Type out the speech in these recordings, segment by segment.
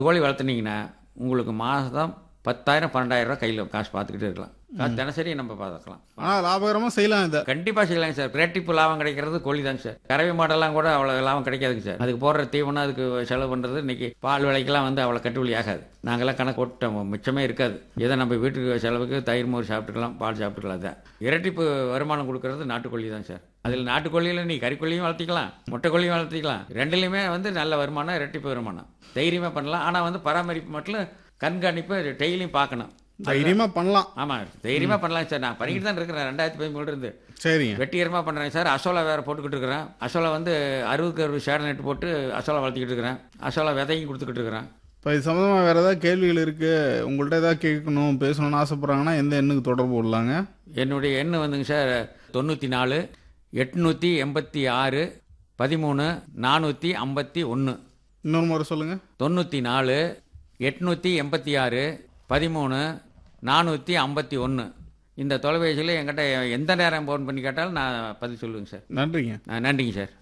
கோழி வளர்த்துனீங்கன்னா உங்களுக்கு மாதம் பத்தாயிரம் பன்னெண்டாயிரம் ரூபாய் கையில் காசு பார்த்துக்கிட்டே இருக்கலாம் காசு தினசரி நம்ம பார்த்துக்கலாம் ஆனால் லாபகரமாக செய்யலாம் இதை கண்டிப்பாக செய்யலாங்க சார் இரட்டிப்பு லாபம் கிடைக்கிறது கோழி தாங்க சார் கறவை மாடெல்லாம் கூட அவ்வளோ லாபம் கிடைக்காதுங்க சார் அதுக்கு போடுற தீவனம் அதுக்கு செலவு பண்ணுறது இன்னைக்கு பால் விலைக்கெல்லாம் வந்து அவ்வளோ கட்டுப்படி ஆகாது நாங்கள்லாம் கணக்கு போட்டோம் மிச்சமே இருக்காது ஏதோ நம்ம வீட்டுக்கு செலவுக்கு தயிர் மோர் சாப்பிட்டுக்கலாம் பால் சாப்பிட்டுக்கலாம் தான் இரட்டிப்பு வருமானம் கொடுக்கறது நாட்டுக்கோழி தான் சார் அதில் நாட்டுக்கோழியில் நீ கறிக்கோழியும் வளர்த்திக்கலாம் முட்டைக்கோழியும் வளர்த்திக்கலாம் ரெண்டுலையுமே வந்து நல்ல வருமானம் இரட்டிப்பு வருமானம் தைரியமாக பண்ணலாம் ஆனால் வந்து பராமரிப்பு மட்டும் கண்காணிப்பு டெய்லியும் பார்க்கணும் தைரியமாக பண்ணலாம் ஆமாம் தைரியமாக பண்ணலாம் சார் நான் பண்ணிக்கிட்டு தான் இருக்கிறேன் ரெண்டாயிரத்தி பதிமூணுல இருந்து சரிங்க வெட்டிகரமாக பண்ணுறேன் சார் அசோலா வேறு போட்டுக்கிட்டு இருக்கிறேன் அசோலா வந்து அறுபதுக்கு அறுபது ஷேர் நெட் போட்டு அசோலா வளர்த்திக்கிட்டு இருக்கிறேன் அசோலா விதையும் கொடுத்துக்கிட்டு இருக்கிறேன் இப்போ இது சம்மந்தமாக வேறு ஏதாவது கேள்விகள் இருக்குது உங்கள்கிட்ட ஏதாவது கேட்கணும் பேசணும்னு ஆசைப்பட்றாங்கன்னா எந்த எண்ணுக்கு தொடர்பு கொள்ளலாங்க என்னுடைய எண் வந்துங்க சார் தொண்ணூற்றி நாலு எட்நூற்றி எண்பத்தி ஆறு பதிமூணு நானூற்றி ஐம்பத்தி ஒன்று இன்னொரு முறை சொல்லுங்கள் தொண்ணூற்றி நாலு எட்நூற்றி எண்பத்தி ஆறு பதிமூணு நானூற்றி ஐம்பத்தி ஒன்று இந்த தொலைபேசியில் என்கிட்ட எந்த நேரம் ஃபோன் பண்ணி கேட்டாலும் நான் பதில் சொல்லுவேங்க சார் நன்றிங்க ஆ, நன்றிங்க சார்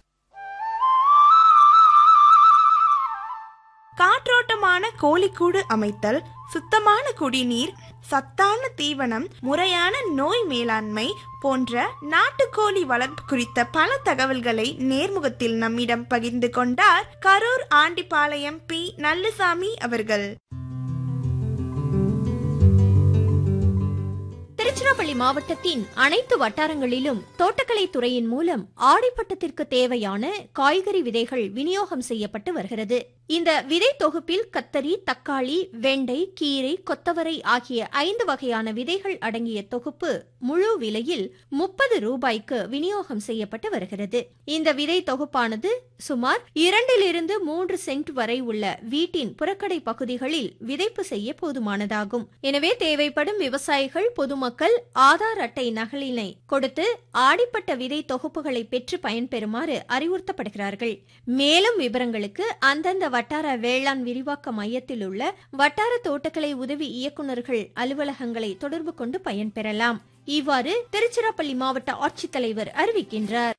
காற்றோட்டமான கோழிக்கூடு அமைத்தல் சுத்தமான குடிநீர் சத்தான தீவனம் முறையான நோய் மேலாண்மை போன்ற நாட்டுக்கோழி வளர்ப்பு குறித்த பல தகவல்களை நேர்முகத்தில் நம்மிடம் பகிர்ந்து கொண்டார் கரூர் ஆண்டிபாளையம் பி நல்லுசாமி அவர்கள் திருச்சிராப்பள்ளி மாவட்டத்தின் அனைத்து வட்டாரங்களிலும் தோட்டக்கலை துறையின் மூலம் ஆடிப்பட்டத்திற்கு தேவையான காய்கறி விதைகள் விநியோகம் செய்யப்பட்டு வருகிறது இந்த விதை தொகுப்பில் கத்தரி தக்காளி வெண்டை கீரை கொத்தவரை ஆகிய ஐந்து வகையான விதைகள் அடங்கிய தொகுப்பு முழு விலையில் முப்பது ரூபாய்க்கு விநியோகம் செய்யப்பட்டு வருகிறது இந்த விதை தொகுப்பானது சுமார் இரண்டிலிருந்து மூன்று சென்ட் வரை உள்ள வீட்டின் புறக்கடை பகுதிகளில் விதைப்பு செய்ய போதுமானதாகும் எனவே தேவைப்படும் விவசாயிகள் பொதுமக்கள் ஆதார் அட்டை நகலினை கொடுத்து ஆடிப்பட்ட விதை தொகுப்புகளை பெற்று பயன்பெறுமாறு அறிவுறுத்தப்படுகிறார்கள் மேலும் விவரங்களுக்கு அந்தந்த வட்டார வேளாண் விரிவாக்க மையத்தில் உள்ள வட்டார தோட்டக்கலை உதவி இயக்குநர்கள் அலுவலகங்களை தொடர்பு கொண்டு பயன்பெறலாம் இவ்வாறு திருச்சிராப்பள்ளி மாவட்ட ஆட்சித்தலைவர் அறிவிக்கின்றார்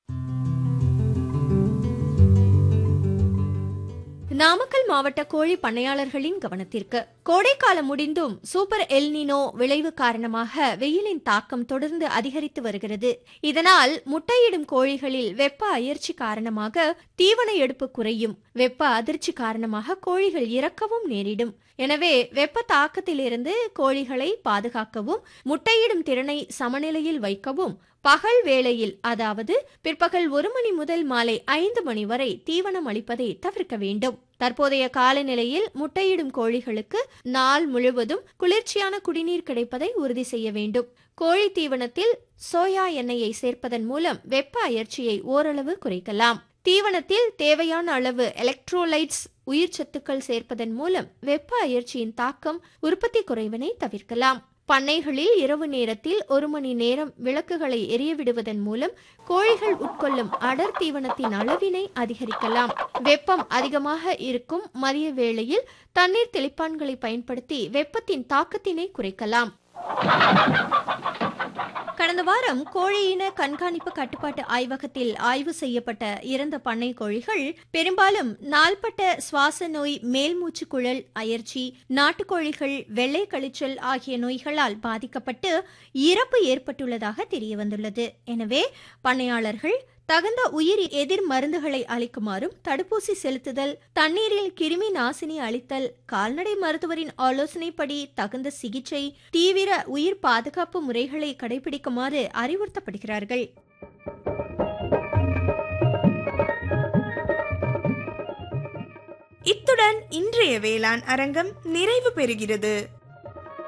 நாமக்கல் மாவட்ட கோழி பண்ணையாளர்களின் கவனத்திற்கு கோடைக்காலம் முடிந்தும் சூப்பர் எல்னினோ விளைவு காரணமாக வெயிலின் தாக்கம் தொடர்ந்து அதிகரித்து வருகிறது இதனால் முட்டையிடும் கோழிகளில் வெப்ப அயற்சி காரணமாக தீவன எடுப்பு குறையும் வெப்ப அதிர்ச்சி காரணமாக கோழிகள் இறக்கவும் நேரிடும் எனவே வெப்ப தாக்கத்திலிருந்து கோழிகளை பாதுகாக்கவும் முட்டையிடும் திறனை சமநிலையில் வைக்கவும் பகல் வேளையில் அதாவது பிற்பகல் ஒரு மணி முதல் மாலை ஐந்து மணி வரை தீவனம் அளிப்பதை தவிர்க்க வேண்டும் தற்போதைய காலநிலையில் முட்டையிடும் கோழிகளுக்கு நாள் முழுவதும் குளிர்ச்சியான குடிநீர் கிடைப்பதை உறுதி செய்ய வேண்டும் கோழி தீவனத்தில் சோயா எண்ணெயை சேர்ப்பதன் மூலம் வெப்ப அயற்சியை ஓரளவு குறைக்கலாம் தீவனத்தில் தேவையான அளவு எலக்ட்ரோலைட்ஸ் உயிர் சத்துக்கள் சேர்ப்பதன் மூலம் வெப்ப அயற்சியின் தாக்கம் உற்பத்தி குறைவினை தவிர்க்கலாம் பண்ணைகளில் இரவு நேரத்தில் ஒரு மணி நேரம் விளக்குகளை எரிய விடுவதன் மூலம் கோழிகள் உட்கொள்ளும் அடர் தீவனத்தின் அளவினை அதிகரிக்கலாம் வெப்பம் அதிகமாக இருக்கும் மதிய வேளையில் தண்ணீர் தெளிப்பான்களை பயன்படுத்தி வெப்பத்தின் தாக்கத்தினை குறைக்கலாம் கடந்த வாரம் கோழியின கண்காணிப்பு கட்டுப்பாட்டு ஆய்வகத்தில் ஆய்வு செய்யப்பட்ட இறந்த பண்ணை கோழிகள் பெரும்பாலும் நாள்பட்ட சுவாச நோய் மேல்மூச்சு குழல் அயற்சி நாட்டுக்கோழிகள் வெள்ளை கழிச்சல் ஆகிய நோய்களால் பாதிக்கப்பட்டு இறப்பு ஏற்பட்டுள்ளதாக தெரியவந்துள்ளது எனவே பண்ணையாளர்கள் தகுந்த உயிர் எதிர் மருந்துகளை அளிக்குமாறும் தடுப்பூசி செலுத்துதல் தண்ணீரில் கிருமி நாசினி அளித்தல் கால்நடை மருத்துவரின் ஆலோசனைப்படி தகுந்த சிகிச்சை தீவிர உயிர் பாதுகாப்பு முறைகளை கடைபிடிக்குமாறு அறிவுறுத்தப்படுகிறார்கள் இத்துடன் இன்றைய வேளாண் அரங்கம் நிறைவு பெறுகிறது